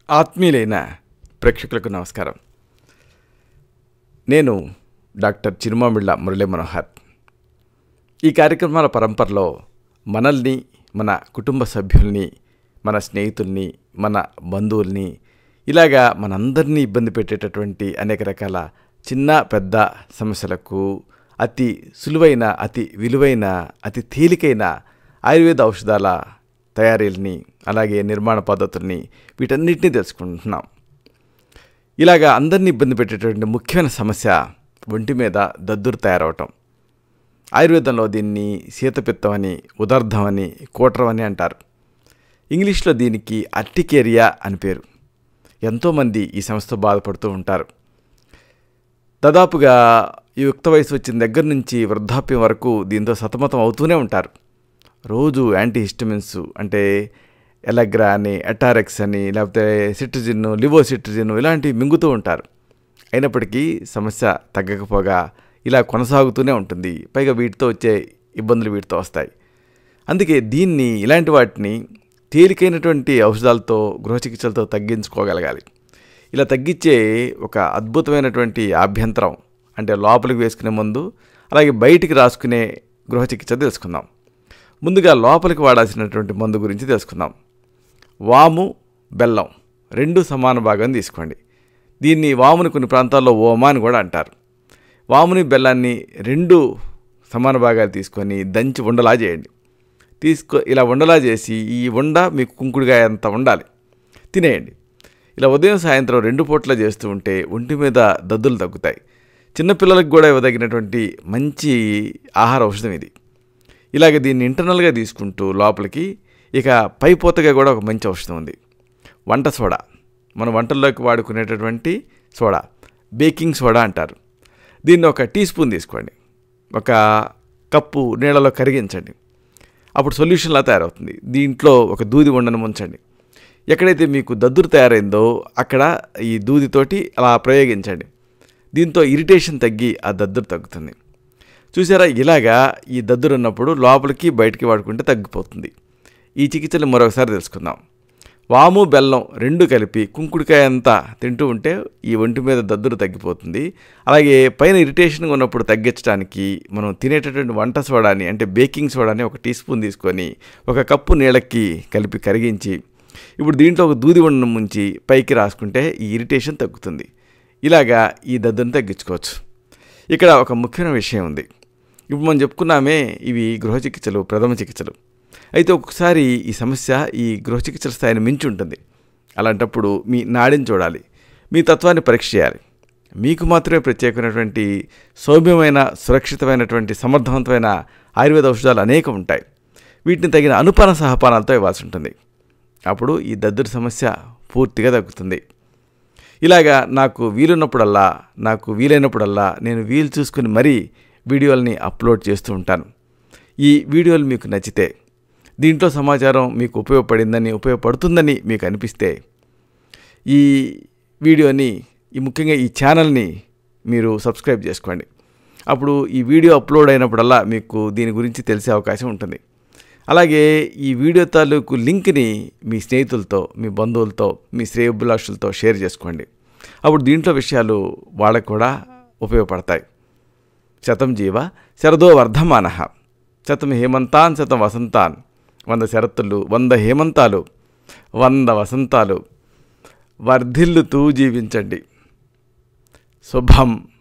ఆత్మీయులైన ప్రేక్షకులకు నమస్కారం నేను డాక్టర్ చిరుమామిళ్ళ మురళీ మనోహర్ ఈ కార్యక్రమాల పరంపరలో మనల్ని మన కుటుంబ సభ్యుల్ని మన స్నేహితుల్ని మన బంధువుల్ని ఇలాగా మనందరినీ ఇబ్బంది పెట్టేటటువంటి అనేక రకాల చిన్న పెద్ద సమస్యలకు అతి సులువైన అతి విలువైన అతి తేలికైన ఆయుర్వేద ఔషధాల తయారీలని అలాగే నిర్మాణ పద్ధతుల్ని వీటన్నిటిని తెలుసుకుంటున్నాం ఇలాగా అందరినీ ఇబ్బంది పెట్టేటటువంటి ముఖ్యమైన సమస్య ఒంటి మీద దద్దురు తయారవటం ఆయుర్వేదంలో దీన్ని శీతపిత్తం అని ఉదర్ధం అని కోట్రం అని అంటారు ఇంగ్లీష్లో దీనికి అర్టికేరియా అని పేరు ఎంతోమంది ఈ సమస్యతో బాధపడుతూ ఉంటారు దాదాపుగా ఈ యుక్త వయసు వచ్చిన దగ్గర నుంచి వృద్ధాప్యం వరకు దీంతో సతమతం అవుతూనే ఉంటారు రోజు యాంటీ హిస్టమిన్స్ అంటే ఎలగ్రా అని అటారెక్స్ అని లేకపోతే సిట్రిజిన్ లివోసిట్రిజిన్ ఇలాంటివి మింగుతూ ఉంటారు అయినప్పటికీ సమస్య తగ్గకపోగా ఇలా కొనసాగుతూనే ఉంటుంది పైగా వీటితో వచ్చే ఇబ్బందులు వీటితో వస్తాయి అందుకే దీన్ని ఇలాంటి వాటిని తేలికైనటువంటి ఔషధాలతో గృహ చికిత్సలతో తగ్గించుకోగలగాలి ఇలా తగ్గించే ఒక అద్భుతమైనటువంటి ఆభ్యంతరం అంటే లోపలికి వేసుకునే మందు అలాగే బయటికి రాసుకునే గృహ చికిత్స తెలుసుకుందాం ముందుగా లోపలికి వాడాల్సినటువంటి మందు గురించి తెలుసుకుందాం వాము బెల్లం రెండు సమాన భాగం తీసుకోండి దీన్ని వాముని కొన్ని ప్రాంతాల్లో ఓమా అని కూడా అంటారు వాముని బెల్లాన్ని రెండు సమాన భాగాలు తీసుకొని దంచి ఉండలా చేయండి తీసుకో ఇలా ఉండలా చేసి ఈ ఉండ మీకు కుంకుడుగాయ అంత ఉండాలి తినేయండి ఇలా ఉదయం సాయంత్రం రెండు పూట్ల చేస్తూ ఉంటే ఒంటి మీద దద్దులు తగ్గుతాయి చిన్నపిల్లలకు కూడా ఇవ్వదగినటువంటి మంచి ఆహార ఔషధం ఇది ఇలాగ దీన్ని ఇంటర్నల్గా తీసుకుంటూ లోపలికి ఇక పైపోతగా కూడా ఒక మంచి ఔషధం ఉంది వంట సోడా మన వంటల్లోకి వాడుకునేటటువంటి సోడా బేకింగ్ సోడా అంటారు దీన్ని ఒక టీ స్పూన్ తీసుకోండి ఒక కప్పు నీళ్ళలో కరిగించండి అప్పుడు సొల్యూషన్లా తయారవుతుంది దీంట్లో ఒక దూది ఉండను ముంచండి ఎక్కడైతే మీకు దద్దురు తయారైందో అక్కడ ఈ దూదితోటి అలా ప్రయోగించండి దీంతో ఇరిటేషన్ తగ్గి ఆ దద్దురు తగ్గుతుంది చూసారా ఇలాగా ఈ దద్దురు ఉన్నప్పుడు లోపలికి బయటికి వాడుకుంటే తగ్గిపోతుంది ఈ చికిత్సలు మరొకసారి తెలుసుకుందాం వాము బెల్లం రెండు కలిపి కుంకుడికాయ అంతా తింటూ ఉంటే ఈ ఒంటి మీద దద్దురు తగ్గిపోతుంది అలాగే పైన ఇరిటేషన్గా ఉన్నప్పుడు తగ్గించడానికి మనం తినేటటువంటి వంట సోడాని అంటే బేకింగ్ సోడాని ఒక టీ స్పూన్ తీసుకొని ఒక కప్పు నీళ్ళకి కలిపి కరిగించి ఇప్పుడు దీంట్లో ఒక దూది ఉండను ముంచి పైకి రాసుకుంటే ఈ ఇరిటేషన్ తగ్గుతుంది ఇలాగా ఈ దద్దును తగ్గించుకోవచ్చు ఇక్కడ ఒక ముఖ్యమైన విషయం ఉంది ఇప్పుడు మనం చెప్పుకున్నామే ఇవి గృహ చికిత్సలు ప్రథమ చికిత్సలు అయితే ఒక్కొక్కసారి ఈ సమస్య ఈ గృహ చికిత్సల స్థాయిని మించి ఉంటుంది అలాంటప్పుడు మీ నాడిని చూడాలి మీ తత్వాన్ని పరీక్ష చేయాలి మీకు మాత్రమే ప్రత్యేకమైనటువంటి సౌమ్యమైన సురక్షితమైనటువంటి సమర్థవంతమైన ఆయుర్వేద ఔషధాలు అనేకం ఉంటాయి వీటిని తగిన అనుపాన సహపానాలతో ఇవ్వాల్సి ఉంటుంది అప్పుడు ఈ దద్దురు సమస్య పూర్తిగా తగ్గుతుంది ఇలాగా నాకు వీలున్నప్పుడల్లా నాకు వీలైనప్పుడల్లా నేను వీలు చూసుకుని మరీ వీడియోలని అప్లోడ్ చేస్తూ ఉంటాను ఈ వీడియోలు మీకు నచ్చితే దీంట్లో సమాచారం మీకు ఉపయోగపడిందని ఉపయోగపడుతుందని మీకు అనిపిస్తే ఈ వీడియోని ఈ ముఖ్యంగా ఈ ఛానల్ని మీరు సబ్స్క్రైబ్ చేసుకోండి అప్పుడు ఈ వీడియో అప్లోడ్ అయినప్పుడల్లా మీకు దీని గురించి తెలిసే అవకాశం ఉంటుంది అలాగే ఈ వీడియో తాలూకు లింక్ని మీ స్నేహితులతో మీ బంధువులతో మీ శ్రేయభిలాషులతో షేర్ చేసుకోండి అప్పుడు దీంట్లో విషయాలు వాళ్ళకు కూడా ఉపయోగపడతాయి శతం జీవ శరదో వర్ధమాన శతం హేమంతాన్ శతం వసంతాన్ వంద శరత్తులు వంద హేమంతాలు వంద వసంతాలు వర్ధిల్లుతూ జీవించండి శుభం